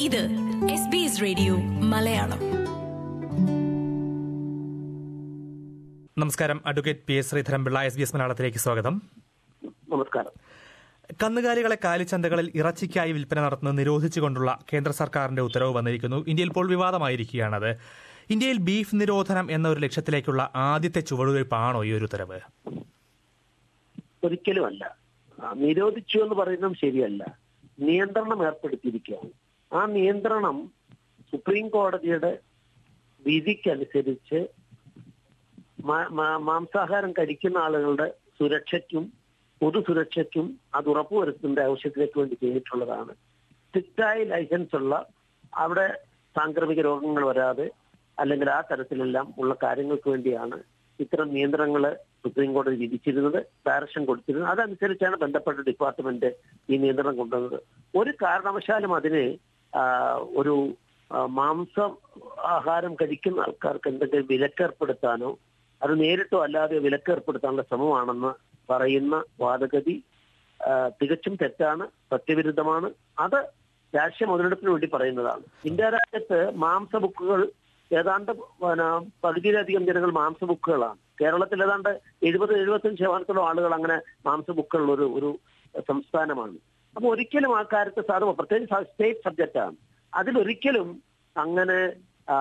ഇത് S B S radio Malayalam നമസ്കാരം advocate P S Sreedharan Pillai S B S മലയാളത്തിലേക്ക് സ്വാഗതം നമസ്കാരം കന്നുകാലികളെ കാലിച്ചന്തകളിൽ ഇറച്ചിക്കായി വിൽപ്പന നടത്തുന്നത് നിരോധിച്ചുകൊണ്ടുള്ള കേന്ദ്ര സർക്കാരിന്റെ ഉത്തരവ് വന്നിരിക്കുന്നു ഇന്ത്യയിൽ ഇപ്പോൾ വിവാദമായിരിക്കുകയാണത് ഇന്ത്യയിൽ ബീഫ് നിരോധനം എന്ന ഒരു ലക്ഷ്യത്തിലേക്കുള്ള ആദ്യത്തെ ചുവടുവയ്പ്പാണോ ഈ ഒരു ഉത്തരവ് ഒരിക്കലുമല്ല ആ, നിരോധിച്ചു എന്ന് പറയുന്നതും ശരിയല്ല നിയന്ത്രണം ഏർപ്പെടുത്തിയിരിക്കുകയാണ് ആ നിയന്ത്രണം സുപ്രീം കോടതിയുടെ വിധിക്കനുസരിച്ച് മാ- മാ- മാംസാഹാരം കഴിക്കുന്ന ആളുകളുടെ സുരക്ഷയ്ക്കും പൊതുസുരക്ഷയ്ക്കും അത് ഉറപ്പുവരുത്തേണ്ട ആവശ്യത്തിലേക്ക് വേണ്ടി ചെയ്തിട്ടുള്ളതാണ് സ്ട്രിക്റ്റായി ലൈസൻസ് ഉള്ള അവിടെ സാംക്രമിക രോഗങ്ങൾ വരാതെ അല്ലെങ്കിൽ ആ തരത്തിലെല്ലാം ഉള്ള കാര്യങ്ങൾക്ക് വേണ്ടിയാണ് ഇത്തരം നിയന്ത്രണങ്ങൾ സുപ്രീം കോടതി വിധിച്ചിരുന്നത് ഡയറക്ഷൻ കൊടുത്തിരുന്നത് അതനുസരിച്ചാണ് ബന്ധപ്പെട്ട ഡിപ്പാർട്ട്മെന്റ് ഈ നിയന്ത്രണം കൊണ്ടുവന്നത് ഒരു കാരണവശാലും അതിന് ആ, ഒരു ആ, മാംസം ആഹാരം കഴിക്കുന്ന ആൾക്കാർക്ക് എന്തെങ്കിലും വിലക്കേർപ്പെടുത്താനോ അത് നേരിട്ടോ അല്ലാതെ വിലക്കേർപ്പെടുത്താനുള്ള ശ്രമമാണെന്ന് പറയുന്ന വാദഗതി ആ, തികച്ചും തെറ്റാണ് സത്യവിരുദ്ധമാണ് അത് രാഷ്ട്രീയ മുതലെടുപ്പിന് വേണ്ടി പറയുന്നതാണ് ഇന്ത്യ രാജ്യത്ത് മാംസ ബുക്കുകൾ ഏതാണ്ട് പിന്നെ പകുതിയിലധികം ജനങ്ങൾ മാംസ ബുക്കുകളാണ് കേരളത്തിൽ ഏതാണ്ട് എഴുപത് എഴുപത്തഞ്ച് ശതമാനത്തോളം ആളുകൾ അങ്ങനെ മാംസ ബുക്കുള്ള ഒരു ഒരു സംസ്ഥാനമാണ് അപ്പൊ ഒരിക്കലും ആ കാര്യത്തെ സാറ് പ്രത്യേകിച്ച് സ്റ്റേറ്റ് സബ്ജക്റ്റാണ് അതിലൊരിക്കലും അങ്ങനെ ആ,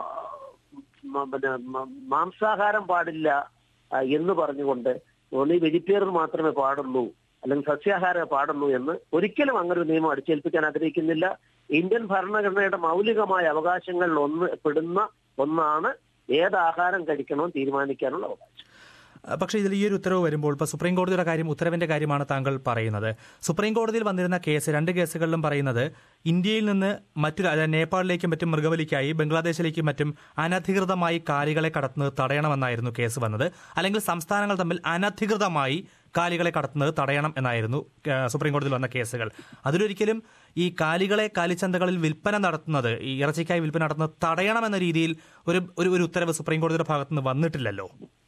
മ- പിന്നെ മ- മാംസാഹാരം പാടില്ല ആ, എന്ന് പറഞ്ഞുകൊണ്ട് ഓൺലി വെജിറ്റേറിയൻ മാത്രമേ പാടുള്ളൂ അല്ലെങ്കിൽ സസ്യാഹാരമേ പാടുള്ളൂ എന്ന് ഒരിക്കലും അങ്ങനെ ഒരു നിയമം അടിച്ചേൽപ്പിക്കാൻ ആഗ്രഹിക്കുന്നില്ല ഇന്ത്യൻ ഭരണഘടനയുടെ മൗലികമായ അവകാശങ്ങളിൽ ഒന്ന് പെടുന്ന ഒന്നാണ് ഏത് ആഹാരം കഴിക്കണമെന്ന് തീരുമാനിക്കാനുള്ള അവകാശം അഹ് പക്ഷേ ഇതിൽ ഈ ഒരു ഉത്തരവ് വരുമ്പോൾ ഇപ്പോൾ സുപ്രീം കോടതിയുടെ കാര്യം ഉത്തരവിന്റെ കാര്യമാണ് താങ്കൾ പറയുന്നത് സുപ്രീം കോടതിയിൽ വന്നിരുന്ന കേസ് രണ്ട് കേസുകളിലും പറയുന്നത് ഇന്ത്യയിൽ നിന്ന് മറ്റു രാ- അതായത് നേപ്പാളിലേക്കും മറ്റും മൃഗബലിക്കായി ബംഗ്ലാദേശിലേക്കും മറ്റും അനധികൃതമായി കാലികളെ കടത്തുന്നത് തടയണമെന്നായിരുന്നു കേസ് വന്നത് അല്ലെങ്കിൽ സംസ്ഥാനങ്ങൾ തമ്മിൽ അനധികൃതമായി കാലികളെ കടത്തുന്നത് തടയണം എന്നായിരുന്നു ഏഹ്, സുപ്രീം കോടതിയിൽ വന്ന കേസുകൾ അതിലൊരിക്കലും ഈ കാലികളെ കാലിച്ചന്തകളിൽ വിൽപ്പന നടത്തുന്നത് ഈ ഇറച്ചിക്കായി വിൽപ്പന നടത്തുന്നത് തടയണമെന്ന രീതിയിൽ ഒരു ഒരു ഒരു ഉത്തരവ് സുപ്രീം കോടതിയുടെ ഭാഗത്തുനിന്ന് വന്നിട്ടില്ലല്ലോ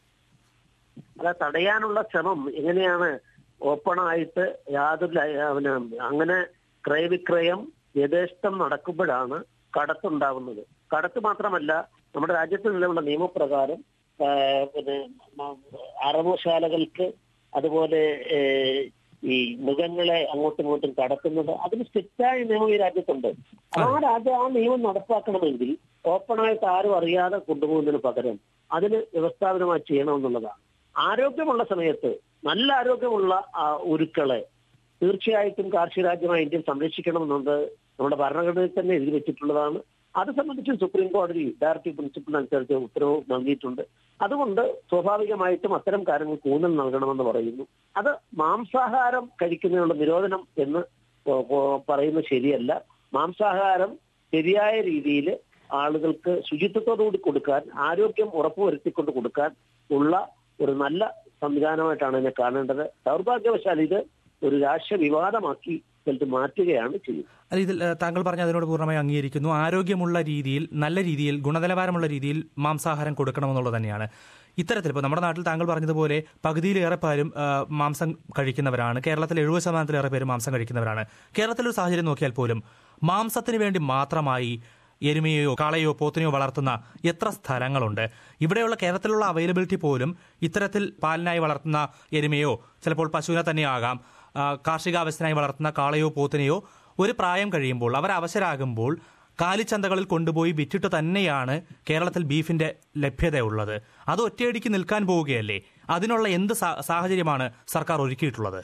അല്ല തടയാനുള്ള ശ്രമം എങ്ങനെയാണ് ഓപ്പണായിട്ട് യാതൊരു ലൈ- പിന്നെ അങ്ങനെ ക്രയവിക്രയം യഥേഷ്ടം നടക്കുമ്പോഴാണ് കടത്തുണ്ടാവുന്നത് കടത്ത് മാത്രമല്ല നമ്മുടെ രാജ്യത്ത് നിലവിലുള്ള നിയമപ്രകാരം ആ, പിന്നെ മ- അറവുശാലകൾക്ക് അതുപോലെ ഏ, ഈ മൃഗങ്ങളെ അങ്ങോട്ടും ഇങ്ങോട്ടും കടത്തുന്നത് അതിന് സ്ട്രിക്റ്റായ നിയമം ഈ രാജ്യത്തുണ്ട് ആ രാജ്യം ആ നിയമം നടപ്പാക്കണമെങ്കിൽ ഓപ്പണായിട്ട് ആരും അറിയാതെ കൊണ്ടുപോകുന്നതിന് പകരം അതിന് വ്യവസ്ഥാപിതമായി ചെയ്യണമെന്നുള്ളതാണ് ആരോഗ്യമുള്ള സമയത്ത് നല്ല ആരോഗ്യമുള്ള ആ, ഉരുക്കളെ തീർച്ചയായിട്ടും കാർഷിക രാജ്യമായി ഇന്ത്യ സംരക്ഷിക്കണമെന്നുണ്ട് നമ്മുടെ ഭരണഘടനയിൽ തന്നെ എഴുതി വെച്ചിട്ടുള്ളതാണ് അത് സംബന്ധിച്ച് സുപ്രീം കോടതി ഡയറക്റ്റീവ് പ്രിൻസിപ്പിൾ അനുസരിച്ച് ഉത്തരവ് നൽകിയിട്ടുണ്ട് അതുകൊണ്ട് സ്വാഭാവികമായിട്ടും അത്തരം കാര്യങ്ങൾക്ക് ഊന്നൽ നൽകണമെന്ന് പറയുന്നു അത് മാംസാഹാരം കഴിക്കുന്നതിനുള്ള നിരോധനം എന്ന് പ- പ- പറയുന്നത് ശരിയല്ല മാംസാഹാരം ശരിയായ രീതിയിൽ ആളുകൾക്ക് ശുചിത്വത്തോടുകൂടി കൊടുക്കാൻ ആരോഗ്യം ഉറപ്പുവരുത്തിക്കൊണ്ട് കൊടുക്കാൻ ഉള്ള ഒരു നല്ല സംവിധാനമായിട്ടാണ് ഇതിനെ കാണേണ്ടത് ദൗർഭാഗ്യവശാൽ ഇത് ഒരു രാഷ്ട്രീയ വിവാദമാക്കി ചിലത് മാറ്റുകയാണ് ചെയ്യുന്നത് അല്ല ഇതിൽ ഏഹ്, താങ്കൾ പറഞ്ഞ അതിനോട് പൂർണ്ണമായി അംഗീകരിക്കുന്നു ആരോഗ്യമുള്ള രീതിയിൽ നല്ല രീതിയിൽ ഗുണനിലവാരമുള്ള രീതിയിൽ മാംസാഹാരം കൊടുക്കണമെന്നുള്ളത് തന്നെയാണ് ഇത്തരത്തിൽ ഇപ്പോൾ നമ്മുടെ നാട്ടിൽ താങ്കൾ പറഞ്ഞതുപോലെ പകുതിയിലേറെ പേരും ഏഹ്, മാംസം കഴിക്കുന്നവരാണ് കേരളത്തിൽ എഴുപത് ശതമാനത്തിലേറെ പേരും മാംസം കഴിക്കുന്നവരാണ് കേരളത്തിലൊരു സാഹചര്യം നോക്കിയാൽ പോലും മാംസത്തിന് വേണ്ടി മാത്രമായി എരുമയോ കാളയോ പോത്തിനെയോ വളർത്തുന്ന എത്ര സ്ഥലങ്ങളുണ്ട് ഇവിടെയുള്ള കേരളത്തിലുള്ള അവൈലബിലിറ്റി പോലും ഇത്തരത്തിൽ പാലിനായി വളർത്തുന്ന എരുമയോ ചിലപ്പോൾ പശുവിനെ തന്നെയാകാം ആ, കാർഷികാവശ്യത്തിനായി വളർത്തുന്ന കാളയോ പോത്തിനെയോ ഒരു പ്രായം കഴിയുമ്പോൾ അവർ അവശരാകുമ്പോൾ കാലിച്ചന്തകളിൽ കൊണ്ടുപോയി വിറ്റിട്ട് തന്നെയാണ് കേരളത്തിൽ ബീഫിന്റെ ലഭ്യതയുള്ളത് അത് ഒറ്റയടിക്ക് നിൽക്കാൻ പോവുകയല്ലേ അതിനുള്ള എന്ത് സാ- സാഹചര്യമാണ് സർക്കാർ ഒരുക്കിയിട്ടുള്ളത്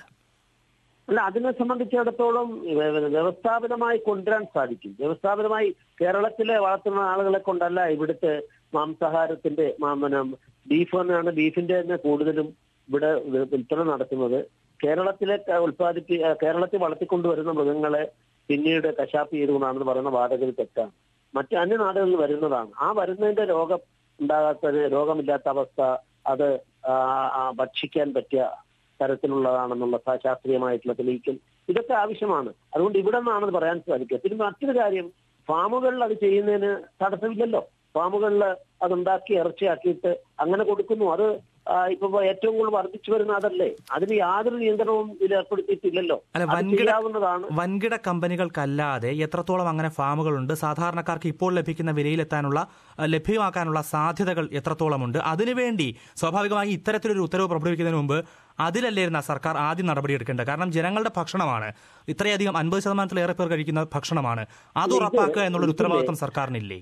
അല്ല അതിനെ സംബന്ധിച്ചിടത്തോളം വ്യ- വ്യവസ്ഥാപിതമായി കൊണ്ടുവരാൻ സാധിക്കും വ്യവസ്ഥാപിതമായി കേരളത്തിലെ വളർത്തുന്ന ആളുകളെ കൊണ്ടല്ല ഇവിടുത്തെ മാംസാഹാരത്തിന്റെ മാ- പിന്നെ ബീഫ് തന്നെയാണ് ബീഫിന്റെ തന്നെ കൂടുതലും ഇവിടെ വി- വിൽപ്പന നടത്തുന്നത് കേരളത്തിലെ ക- ഉൽപ്പാദിപ്പി ആ, കേരളത്തിൽ വളർത്തിക്കൊണ്ടുവരുന്ന മൃഗങ്ങളെ പിന്നീട് കശാപ്പ് ചെയ്തുകൊണ്ടാണെന്ന് പറയുന്ന വാദഗതി തെറ്റാണ് മറ്റ് അന്യനാടുകളിൽ വരുന്നതാണ് ആ വരുന്നതിന്റെ രോഗം ഉണ്ടാകാത്തത് രോഗമില്ലാത്ത അവസ്ഥ അത് ആ, ആ, ഭക്ഷിക്കാൻ പറ്റിയ തരത്തിലുള്ളതാണെന്നുള്ള ശാ- ശാസ്ത്രീയമായിട്ടുള്ള തെളിയിക്കൽ ഇതൊക്കെ ആവശ്യമാണ് അതുകൊണ്ട് ഇവിടെ നിന്നാണെന്ന് പറയാൻ സാധിക്കുക പിന്നെ മറ്റൊരു കാര്യം ഫാമുകളിൽ അത് ചെയ്യുന്നതിന് തടസ്സമില്ലല്ലോ ഫാമുകളിൽ അതുണ്ടാക്കി ഇറച്ചിയാക്കിയിട്ട് അങ്ങനെ കൊടുക്കുന്നു അത് ആ, ഇപ്പൊ ഏറ്റവും കൂടുതൽ വർദ്ധിച്ചു വരുന്ന അതല്ലേ അതിന് യാതൊരു നിയന്ത്രണവും ഇതിൽ ഏർപ്പെടുത്തിയിട്ടില്ലല്ലോ അല്ല അത് വൻകിട ചെയ്യാവുന്നതാണ് വൻകിട കമ്പനികൾക്കല്ലാതെ എത്രത്തോളം അങ്ങനെ ഫാമുകളുണ്ട് സാധാരണക്കാർക്ക് ഇപ്പോൾ ലഭിക്കുന്ന വിലയിലെത്താനുള്ള അഹ്, ലഭ്യമാക്കാനുള്ള സാധ്യതകൾ എത്രത്തോളമുണ്ട് അതിനുവേണ്ടി സ്വാഭാവികമായി ഇത്തരത്തിലൊരു ഉത്തരവ് പുറപ്പെടുവിക്കുന്നതിന് മുമ്പ് അതിലല്ലായിരുന്ന സർക്കാർ ആദ്യം നടപടിയെടുക്കേണ്ടത് കാരണം ജനങ്ങളുടെ ഭക്ഷണമാണ് ഇത്രയധികം അൻപത് ശതമാനത്തിലേറെ പേർ കഴിക്കുന്ന ഭക്ഷണമാണ് അത് ഉറപ്പാക്കുക എന്നുള്ളൊരു ഉത്തരവാദിത്വം സർക്കാരിനില്ലേ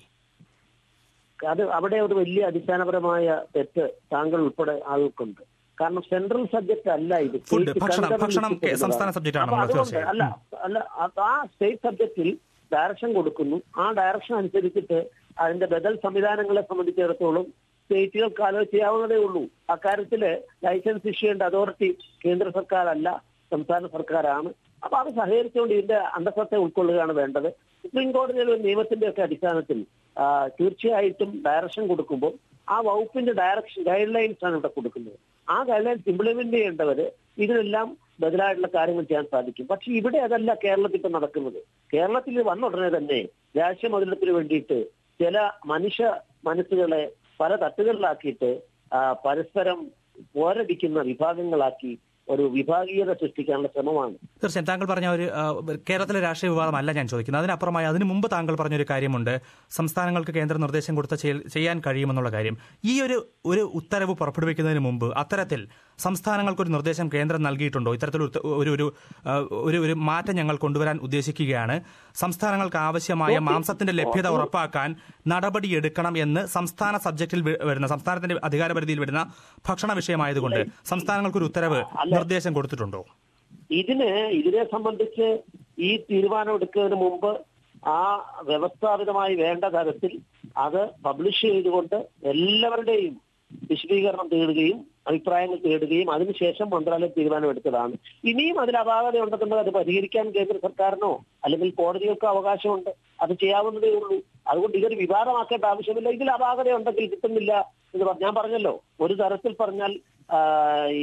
അത് അവിടെ ഒരു വലിയ അടിസ്ഥാനപരമായ തെറ്റ് താങ്കൾ ഉൾപ്പെടെ ആൾക്കുണ്ട് കാരണം സെൻട്രൽ സബ്ജക്ട് അല്ല ഇത് Food, State ഭക്ഷണം, concern ഭക്ഷണം വിളിക്കപ്പെടുന്നതാണ്. സംസ്ഥാന subject ആണല്ലോ, അപ്പൊ അതുകൊണ്ട് തീർച്ചയായും. അല്ല അല്ല അത് ആ സ്റ്റേറ്റ് സബ്ജക്റ്റിൽ ഡയറക്ഷൻ കൊടുക്കുന്നു ആ ഡയറക്ഷൻ അനുസരിച്ചിട്ട് അതിന്റെ ബദൽ സംവിധാനങ്ങളെ സംബന്ധിച്ചിടത്തോളം സ്റ്റേറ്റുകൾക്ക് ആലോചിച്ച് ചെയ്യാവുന്നതേ ഉള്ളൂ അക്കാര്യത്തില് ലൈസൻസ് ഇഷ്യൂ ചെയ്യേണ്ട അതോറിറ്റി കേന്ദ്ര സർക്കാരല്ല സംസ്ഥാന സർക്കാരാണ് അപ്പൊ അത് സഹകരിച്ചുകൊണ്ട് ഇതിന്റെ അന്തസ്സത്തെ ഉൾക്കൊള്ളുകയാണ് വേണ്ടത് സുപ്രീം കോടതിയിലെ ഒരു നിയമത്തിന്റെ ഒക്കെ അടിസ്ഥാനത്തിൽ ആ, തീർച്ചയായിട്ടും ഡയറക്ഷൻ കൊടുക്കുമ്പോൾ ആ വകുപ്പിന്റെ ഡയറക്ഷൻ ഗൈഡ് ലൈൻസ് ആണ് ഇവിടെ കൊടുക്കുന്നത് ആ ഗൈഡ് ലൈൻസ് ഇംപ്ലിമെന്റ് ചെയ്യേണ്ടവര് ഇതിനെല്ലാം ബദലായിട്ടുള്ള കാര്യങ്ങൾ ചെയ്യാൻ സാധിക്കും പക്ഷെ ഇവിടെ അതല്ല കേരളത്തിൽ ഇപ്പൊ നടക്കുന്നത് കേരളത്തിൽ ഇത് വന്ന ഉടനെ തന്നെ രാഷ്ട്രീയ മുതലെടുപ്പിന് വേണ്ടിയിട്ട് ചില മനുഷ്യ മനസ്സുകളെ പല തട്ടുകളിലാക്കിയിട്ട് ആ, പരസ്പരം പോരടിക്കുന്ന വിഭാഗങ്ങളാക്കി ഒരു വിഭാഗീയത സൃഷ്ടിക്കാനുള്ള ശ്രമമാണ് തീർച്ചയായും താങ്കൾ പറഞ്ഞ ഒരു ആ, കേരളത്തിലെ രാഷ്ട്രീയ വിവാദമല്ല ഞാൻ ചോദിക്കുന്നത് അതിനപ്പുറമായി അതിനു മുമ്പ് താങ്കൾ പറഞ്ഞൊരു കാര്യമുണ്ട് സംസ്ഥാനങ്ങൾക്ക് കേന്ദ്ര നിർദ്ദേശം കൊടുത്ത ചെയ്യ- ചെയ്യാൻ കഴിയുമെന്നുള്ള കാര്യം ഈ ഒരു ഒരു ഉത്തരവ് പുറപ്പെടുവിക്കുന്നതിന് മുമ്പ് അത്തരത്തിൽ സംസ്ഥാനങ്ങൾക്ക് ഒരു നിർദ്ദേശം കേന്ദ്രം നൽകിയിട്ടുണ്ടോ ഇത്തരത്തിലൊരു ഉത്ത- ഒരു ഒരു ആ, ഒരു ഒരു മാറ്റം ഞങ്ങൾ കൊണ്ടുവരാൻ ഉദ്ദേശിക്കുകയാണ് സംസ്ഥാനങ്ങൾക്ക് ആവശ്യമായ മാംസത്തിന്റെ ലഭ്യത ഉറപ്പാക്കാൻ നടപടിയെടുക്കണം എന്ന് സംസ്ഥാന സബ്ജക്റ്റിൽ വി- വരുന്ന സംസ്ഥാനത്തിന്റെ അധികാരപരിധിയിൽ വരുന്ന ഭക്ഷണ വിഷയമായതുകൊണ്ട് സംസ്ഥാനങ്ങൾക്ക് ഒരു ഉത്തരവ് നിർദ്ദേശം കൊടുത്തിട്ടുണ്ടോ ഇതിന് ഇതിനെ സംബന്ധിച്ച് ഈ തീരുമാനം എടുക്കുന്നതിന് മുമ്പ് ആ വ്യവസ്ഥാപിതമായി വേണ്ട തരത്തിൽ അത് പബ്ലിഷ് ചെയ്തുകൊണ്ട് എല്ലാവരുടെയും വിശദീകരണം തേടുകയും അഭിപ്രായങ്ങൾ തേടുകയും അതിനുശേഷം മന്ത്രാലയം തീരുമാനമെടുത്തതാണ് ഇനിയും അതിൽ അപാകത ഉണ്ടെന്നുണ്ടെങ്കിൽ അത് പരിഹരിക്കാൻ കേന്ദ്ര സർക്കാരിനോ അല്ലെങ്കിൽ കോടതികൾക്കോ അവകാശമുണ്ട് അത് ചെയ്യാവുന്നതേ ഉള്ളൂ അതുകൊണ്ട് ഇതൊരു വിവാദമാക്കേണ്ട ആവശ്യമില്ല ഇതിൽ അപാകത ഉണ്ടെങ്കിൽ കിട്ടുന്നില്ല എന്ന് പറ- ഞാൻ പറഞ്ഞല്ലോ ഒരു തരത്തിൽ പറഞ്ഞാൽ ആ, ഈ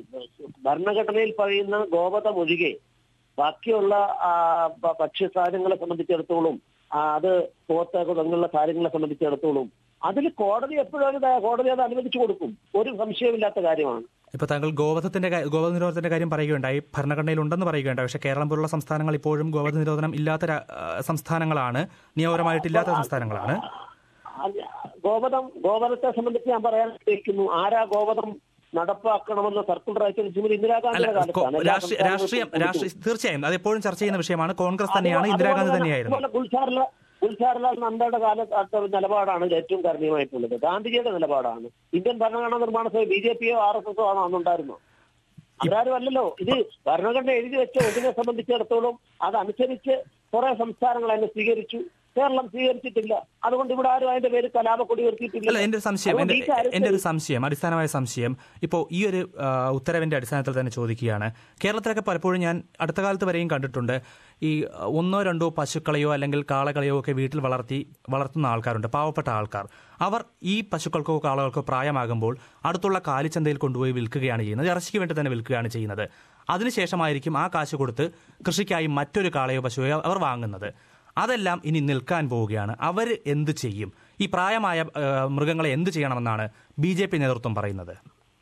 ഭരണഘടനയിൽ പറയുന്ന ഗോവധം ഒഴികെ ബാക്കിയുള്ള ആ, ഭ- ഭക്ഷ്യസാധനങ്ങളെ സംബന്ധിച്ചിടത്തോളം ആ, അത് പോത്ത് അങ്ങനെയുള്ള കാര്യങ്ങളെ സംബന്ധിച്ചിടത്തോളം അതിൽ കോടതി എപ്പോഴും അത് കോടതി അത് അനുവദിച്ചു കൊടുക്കും ഒരു സംശയമില്ലാത്ത കാര്യമാണ് ഇപ്പൊ താങ്കൾ ഗോവധത്തിന്റെ കാ- ഗോവധ നിരോധനത്തിന്റെ കാര്യം പറയുകയുണ്ടായി ഭരണഘടനയിൽ ഉണ്ടെന്ന് പറയുകയുണ്ടായി പക്ഷേ കേരളം പോലുള്ള സംസ്ഥാനങ്ങൾ ഇപ്പോഴും ഗോവധ നിരോധനം ഇല്ലാത്ത രാ- ആ, സംസ്ഥാനങ്ങളാണ് നിയമപരമായിട്ടില്ലാത്ത സംസ്ഥാനങ്ങളാണ് അത് ഗോവധം ഗോവധത്തെ സംബന്ധിച്ച് ഞാൻ പറയാൻ ആഗ്രഹിക്കുന്നു ആരാ ഗോവധം നടപ്പാക്കണമെന്ന് സർക്കുലർ അയച്ചത് ശ്രീമതി അല്ല ഇന്ദിരാഗാന്ധിയുടെ കോ- കാലത്താണ് എല്ലാ രാഷ്ട്രീയ രാഷ്ട്രീയം സംസ്ഥാനങ്ങൾക്കും രാഷ്ട്രീയ തീർച്ചയായും അത് എപ്പോഴും ചർച്ച ചെയ്യുന്ന വിഷയമാണ് കോൺഗ്രസ് തന്നെയാണ് ഇന്ദിരാഗാന്ധി തന്നെയായിരുന്നു അതുപോലെ ഗുൽസാർലാൽ ഗുൽസാർലാൽ നന്ദയുടെ കാലത്ത് നിലപാടാണ് ഇതിൽ ഏറ്റവും കരണീയമായിട്ടുള്ളത് ഗാന്ധിജിയുടെ നിലപാടാണ് ഇന്ത്യൻ ഭരണഘടനാ നിർമ്മാണ സഭ ബി ജെ പിയോ ആർ എസ് എസോ ആണോ അന്നുണ്ടായിരുന്നോ അവരാരും അല്ലല്ലോ ഇത് ഭരണഘടന എഴുതി വെച്ച ഒന്നിനെ സംബന്ധിച്ചിടത്തോളം അതനുസരിച്ച് കുറെ സംസ്ഥാനങ്ങൾ അതിനെ സ്വീകരിച്ചു കേരളം സ്വീകരിച്ചിട്ടില്ല അതുകൊണ്ട് ഇവിടെ ആരും അതിന്റെ പേര് കലാപക്കൊടി അല്ല ഉയർത്തിയിട്ടില്ല എന്റെ ഒരു സംശയം അതുകൊണ്ട് എന്റെ ഈ കാര്യത്തിൽ- എന്റെ ഒരു സംശയം അടിസ്ഥാനമായ സംശയം ഇപ്പോൾ ഈ ഒരു ആ, ഉത്തരവിന്റെ അടിസ്ഥാനത്തിൽ തന്നെ ചോദിക്കുകയാണ് കേരളത്തിലൊക്കെ പലപ്പോഴും ഞാൻ അടുത്ത കാലത്ത് വരെയും കണ്ടിട്ടുണ്ട് ഈ ആ, ഒന്നോ രണ്ടോ പശുക്കളെയോ അല്ലെങ്കിൽ കാളകളെയോ ഒക്കെ വീട്ടിൽ വളർത്തി വളർത്തുന്ന ആൾക്കാരുണ്ട് പാവപ്പെട്ട ആൾക്കാർ അവർ ഈ പശുക്കൾക്കോ കാളകൾക്കോ പ്രായമാകുമ്പോൾ അടുത്തുള്ള കാലിച്ചന്തയിൽ കൊണ്ടുപോയി വിൽക്കുകയാണ് ചെയ്യുന്നത് ഇറച്ചിക്ക് വേണ്ടി തന്നെ വിൽക്കുകയാണ് ചെയ്യുന്നത് അതിനുശേഷമായിരിക്കും ആ കാശ് കൊടുത്ത് കൃഷിക്കായി മറ്റൊരു കാളയോ പശുവോ അവർ വാങ്ങുന്നത് അതെല്ലാം ഇനി നിൽക്കാൻ പോവുകയാണ് അവർ എന്ത് ചെയ്യും ഈ പ്രായമായ ആ, മൃഗങ്ങളെ എന്ത് ചെയ്യണമെന്നാണ് ബി ജെ പി നേതൃത്വം പറയുന്നത്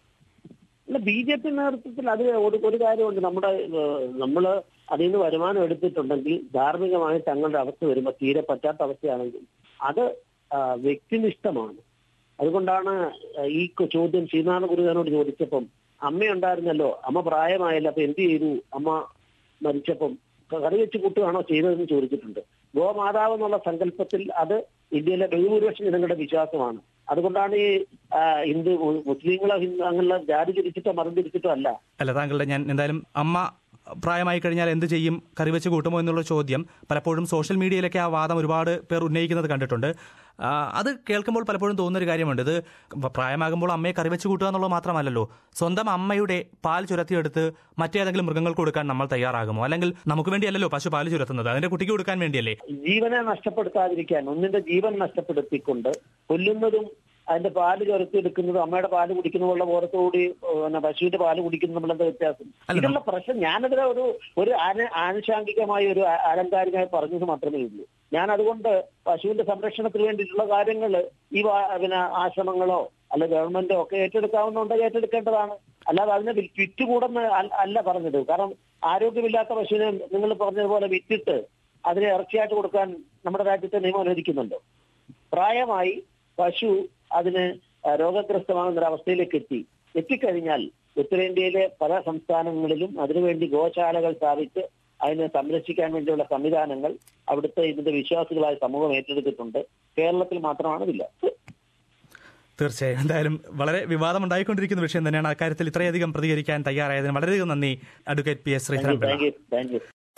അല്ല ബി ജെ പി നേതൃത്വത്തിൽ അത് ഒരു ഒരു കാര്യമുണ്ട് നമ്മുടെ ഏഹ്, നമ്മള് അതിൽ നിന്ന് വരുമാനം എടുത്തിട്ടുണ്ടെങ്കിൽ ധാർമ്മികമായി തങ്ങളുടെ അവസ്ഥ വരുമ്പോൾ തീരെ പറ്റാത്ത അവസ്ഥയാണെങ്കിൽ അത് ആ, വ്യക്തിനിഷ്ഠമാണ് അതുകൊണ്ടാണ് ഈ ചോദ്യം ശ്രീനാഥ ഗുരുവിനോട് ചോദിച്ചപ്പം അമ്മയുണ്ടായിരുന്നല്ലോ അമ്മ പ്രായമായല്ലോ അപ്പൊ എന്ത് ചെയ്തു അമ്മ മരിച്ചപ്പം കറി വെച്ച് കൂട്ടുകയാണോ ചെയ്തതെന്ന് ചോദിച്ചിട്ടുണ്ട് ഗോമാതാവ് എന്നുള്ള സങ്കല്പത്തിൽ അത് ഇന്ത്യയിലെ ബഹുഭൂരിപക്ഷം ജനങ്ങളുടെ വിശ്വാസമാണ് അതുകൊണ്ടാണ് ഈ ആ, ഹിന്ദു മുസ്ലിങ്ങളോ ഹിന്ദു അങ്ങനെയുള്ള ജാതി തിരിച്ചിട്ടോ മതം തിരിച്ചിട്ടോ അല്ല അല്ല താങ്കളുടെ ഞാൻ എന്തായാലും അമ്മ പ്രായമായി കഴിഞ്ഞാൽ എന്ത് ചെയ്യും കറി വെച്ച് കൂട്ടുമോ എന്നുള്ള ചോദ്യം പലപ്പോഴും സോഷ്യൽ മീഡിയയിലൊക്കെ ആ വാദം ഒരുപാട് പേർ ഉന്നയിക്കുന്നത് കണ്ടിട്ടുണ്ട് ആ, അത് കേൾക്കുമ്പോൾ പലപ്പോഴും തോന്നുന്നൊരു കാര്യമുണ്ട് ഇത് പ്രായമാകുമ്പോൾ അമ്മയെ കറി വെച്ച് കൂട്ടുക എന്നുള്ളത് മാത്രമല്ലല്ലോ സ്വന്തം അമ്മയുടെ പാൽ ചുരത്തിയെടുത്ത് മറ്റേതെങ്കിലും മൃഗങ്ങൾക്ക് കൊടുക്കാൻ നമ്മൾ തയ്യാറാകുമോ അല്ലെങ്കിൽ നമുക്ക് വേണ്ടിയല്ലല്ലോ പശു പാൽ ചുരത്തുന്നത് അതിന്റെ കുട്ടിക്ക് കൊടുക്കാൻ വേണ്ടിയല്ലേ ജീവനെ നഷ്ടപ്പെടുത്താതിരിക്കാൻ ഒന്നിന്റെ ജീവൻ നഷ്ടപ്പെടുത്തിക്കൊണ്ട് കൊല്ലുന്നതും അതിന്റെ പാല് ചുരത്തിയെടുക്കുന്നതും അമ്മയുടെ പാല് കുടിക്കുന്നതുള്ള ബോധത്തോടുകൂടി ഏഹ്, പിന്നെ പശുവിന്റെ പാല് കുടിക്കുന്ന നമ്മളെന്താ വ്യത്യാസം അല്ല, ഇതുള്ള പ്രശ്നം ഞാനതിനെ ഒരു ഒരു ആന ആനുഷാംഗികമായ ഒരു ആ- ആലങ്കാരികമായി പറഞ്ഞത് മാത്രമേ ഉള്ളൂ ഞാൻ അതുകൊണ്ട് പശുവിന്റെ സംരക്ഷണത്തിന് വേണ്ടിയിട്ടുള്ള കാര്യങ്ങൾ ഈ വാ- പിന്നെ ആശ്രമങ്ങളോ അല്ല ഗവൺമെന്റ് ഒക്കെ ഏറ്റെടുക്കാവുന്നുണ്ടെങ്കിൽ ഏറ്റെടുക്കേണ്ടതാണ് അല്ലാതെ അതിനെ വി- വിറ്റുകൂടെന്ന് അല്ല- അല്ല പറഞ്ഞത് കാരണം ആരോഗ്യമില്ലാത്ത പശുവിനെ നിങ്ങൾ പറഞ്ഞതുപോലെ വിറ്റിട്ട് അതിനെ ഇറച്ചിയായിട്ട് കൊടുക്കാൻ നമ്മുടെ രാജ്യത്തെ നിയമം അനുവദിക്കുന്നുണ്ടോ പ്രായമായി പശു അതിന് ആ, രോഗഗ്രസ്തമാകുന്ന ഒരു അവസ്ഥയിലേക്ക് എത്തി എത്തിക്കഴിഞ്ഞാൽ ഉത്തരേന്ത്യയിലെ പല സംസ്ഥാനങ്ങളിലും അതിനുവേണ്ടി ഗോശാലകൾ സ്ഥാപിച്ച് അതിനെ സംരക്ഷിക്കാൻ വേണ്ടിയുള്ള സംവിധാനങ്ങൾ അവിടുത്തെ ഇതിന്റെ വിശ്വാസികളായ സമൂഹം ഏറ്റെടുത്തിട്ടുണ്ട് കേരളത്തിൽ മാത്രമാണ് ഇതില്ല തീർച്ചയായും എന്തായാലും വളരെ വിവാദമുണ്ടായിക്കൊണ്ടിരിക്കുന്ന വിഷയം തന്നെയാണ് അക്കാര്യത്തിൽ ഇത്രയധികം പ്രതികരിക്കാൻ തയ്യാറായതിന് വളരെയധികം നന്ദി advocate P S Sreedharan Pillai thank you thank you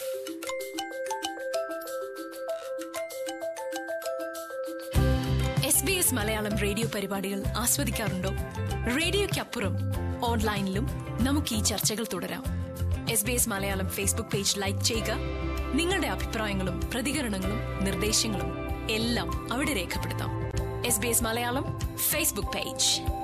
S B S Malayalam radio പരിപാടികൾ ആസ്വദിക്കാറുണ്ടോ റേഡിയോയ്ക്കപ്പുറം ഓൺലൈനിലും നമുക്ക് ഈ ചർച്ചകൾ തുടരാം S B S Malayalam Facebook page like ചെയ്യുക നിങ്ങളുടെ അഭിപ്രായങ്ങളും പ്രതികരണങ്ങളും നിർദ്ദേശങ്ങളും എല്ലാം അവിടെ രേഖപ്പെടുത്താം S B S Malayalam Facebook page